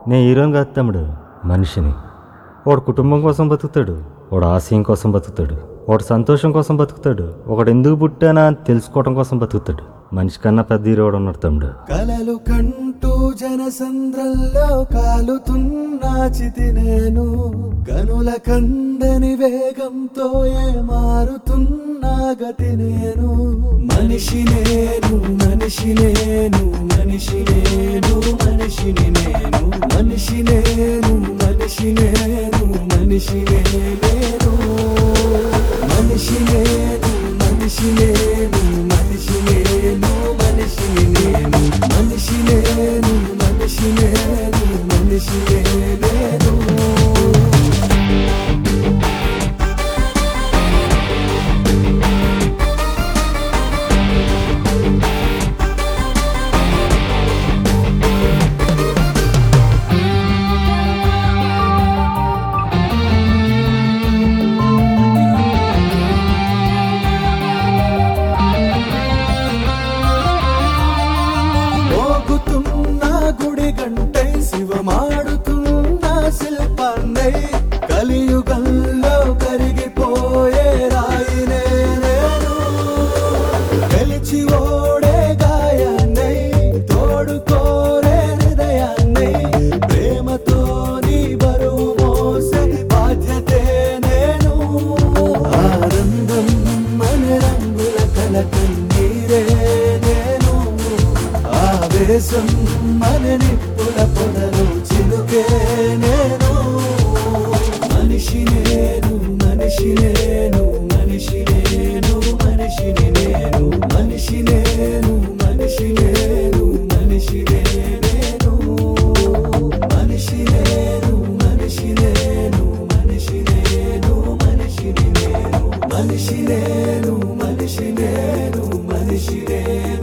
నేను హీరోని కాదు తమ్ముడు మనిషిని వాడు కుటుంబం కోసం బతుకుతాడు వాడు ఆశయం కోసం బతుకుతాడు వాడు సంతోషం కోసం బతుకుతాడు ఒకడు ఎందుకు పుట్టానా అని తెలుసుకోవడం కోసం బతుకుతాడు మనిషి కన్నా పెద్ద హీరోడు ఉన్నాడు తమ్ముడు కలలు కంటూ జనసంద్రంలో కాలుతున్నా చితి నేను కనుల కందని వేగంతో ఏ మారుతున్నా గతి నేను మనిషి నేను మనిషి నేను మనిషి నేను మనిషిని నేను మనిషి నేను మనిషి నేను మనిషి నేను మనిషి నేను మనిషి నేను మనిషి నేను మనిషిని నేను మనిషి నేను మనిషి నేను మనిషి నేను మోగుతున్న గుడి గంటై శివమాడుతున్న శిల్పాన్నై కలియుగంలో కరిగిపోయే రాయినే నేను గెలిచి ఓడే గాయాన్నై తోడుకోరే హృదయాన్నై ప్రేమతో నీ బరువు మోసే బాధ్యతే నేను ఆనందం మన రంగుల కల కన్నీరే నేను ఆవేశం మన నిప్పుల పొదలు చిలుకే నేను మనిషి నేను మనిషి నేను మనిషి నేను మనిషిని నేను మనిషి నేను మనిషి నేను మనిషి నేను మనిషి నేను మనిషి నేను మనిషి నేను మనిషిని నేను మనిషి నేను మనిషి నేను మనిషి నేను